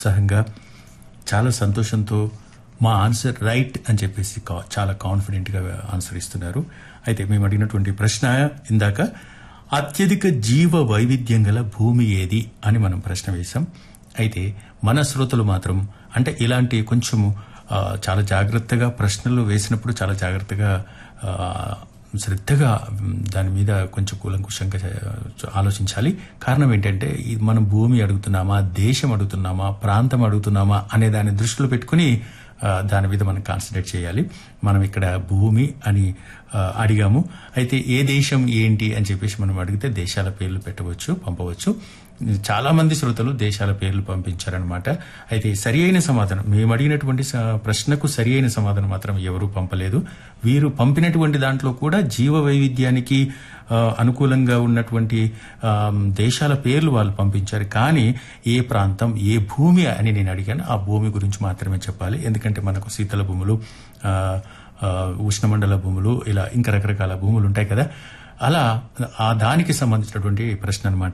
ఉత్సాహంగా చాలా సంతోషంతో మా ఆన్సర్ రైట్ అని చెప్పేసి కా- చాలా కాన్ఫిడెంట్ గా ఆన్సర్ ఇస్తున్నారు అయితే మేము అడిగినటువంటి ప్రశ్న ఇందాక అత్యధిక జీవ వైవిధ్యం గల భూమి ఏది అని మనం ప్రశ్న వేశాం అయితే మన శ్రోతలు మాత్రం అంటే ఇలాంటి కొంచెము ఆ, చాలా జాగ్రత్తగా ప్రశ్నలు వేసినప్పుడు చాలా జాగ్రత్తగా ఆ, శ్రద్ధగా మ్, దాని మీద కొంచెం కూలంకుషంగా చే- ఆలోచించాలి కారణం ఏంటంటే ఇది మనం భూమి అడుగుతున్నామా దేశం అడుగుతున్నామా ప్రాంతం అడుగుతున్నామా అనే దాన్ని దృష్టిలో పెట్టుకుని ఆ, దాని మీద మనం కాన్సన్ట్రేట్ చేయాలి మనం ఇక్కడ భూమి అని ఆ, అడిగాము అయితే ఏ దేశం ఏంటి అని చెప్పేసి మనం అడిగితే దేశాల పేర్లు పెట్టవచ్చు పంపవచ్చు చాలా మంది శ్రోతలు దేశాల పేర్లు పంపించారనమాట అయితే సరి అయిన సమాధానం మేము అడిగినటువంటి స- ప్రశ్నకు సరి అయిన సమాధానం మాత్రం ఎవరూ పంపలేదు వీరు పంపినటువంటి దాంట్లో కూడా జీవ వైవిధ్యానికి ఆ, అనుకూలంగా ఉన్నటువంటి ఆ, దేశాల పేర్లు వాళ్ళు పంపించారు కానీ ఏ ప్రాంతం ఏ భూమి అని నేను అడిగాను ఆ భూమి గురించి మాత్రమే చెప్పాలి ఎందుకంటే మనకు శీతల భూములు ఆ, ఆ, ఉష్ణమండల భూములు ఇలా ఇంకా రకరకాల భూములు ఉంటాయి కదా అలా ఆ దానికి సంబంధించినటువంటి ప్రశ్న అన్నమాట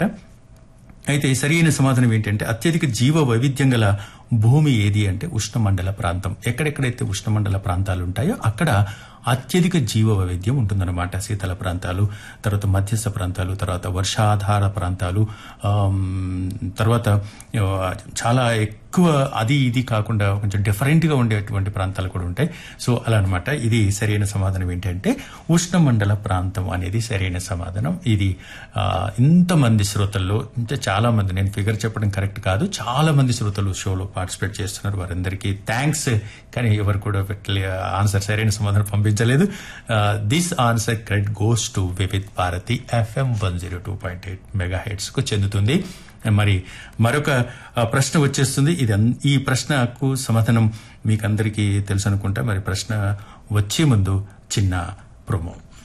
అయితే సరైన సమాధానం ఏంటంటే అత్యధిక జీవ వైవిధ్యం గల భూమి ఏది అంటే ఉష్ణమండల ప్రాంతం ఎక్కడెక్కడైతే ఉష్ణమండల ప్రాంతాలు ఉంటాయో అక్కడ అత్యధిక జీవ వైవిధ్యం ఉంటుందన్నమాట శీతల ప్రాంతాలు తర్వాత మధ్యస్థ ప్రాంతాలు తర్వాత వర్షాధార ప్రాంతాలు ఆమ్, తర్వాత ఆ, చాలా ఎక్కువ అది ఇది కాకుండా కొంచెం డిఫరెంట్ గా ఉండేటువంటి ప్రాంతాలు కూడా ఉంటాయి సో అలా అనమాట ఇది సరైన సమాధానం ఏంటంటే ఉష్ణమండల ప్రాంతం అనేది సరైన సమాధానం ఇది ఆ, ఇంతమంది శ్రోతల్లో అంటే చాలా మంది నేను ఫిగర్ చెప్పడం కరెక్ట్ కాదు చాలా మంది శ్రోతలు షోలో పార్టిసిపేట్ చేస్తున్నారు వారందరికీ థ్యాంక్స్ కానీ ఎవరు కూడా పెట్టలే ఆన్సర్ సరైన సమాధానం పంపించలేదు this answer credit goes to Vividh Bharati FM one zero two point eight megahertz కు చెందుతుంది మరి మరొక ఆ, ప్రశ్న వచ్చేస్తుంది ఇది అన్- ఈ ప్రశ్నకు సమాధానం మీకు అందరికీ తెలుసు అనుకుంటా మరి ప్రశ్న వచ్చే ముందు చిన్న ప్రోమో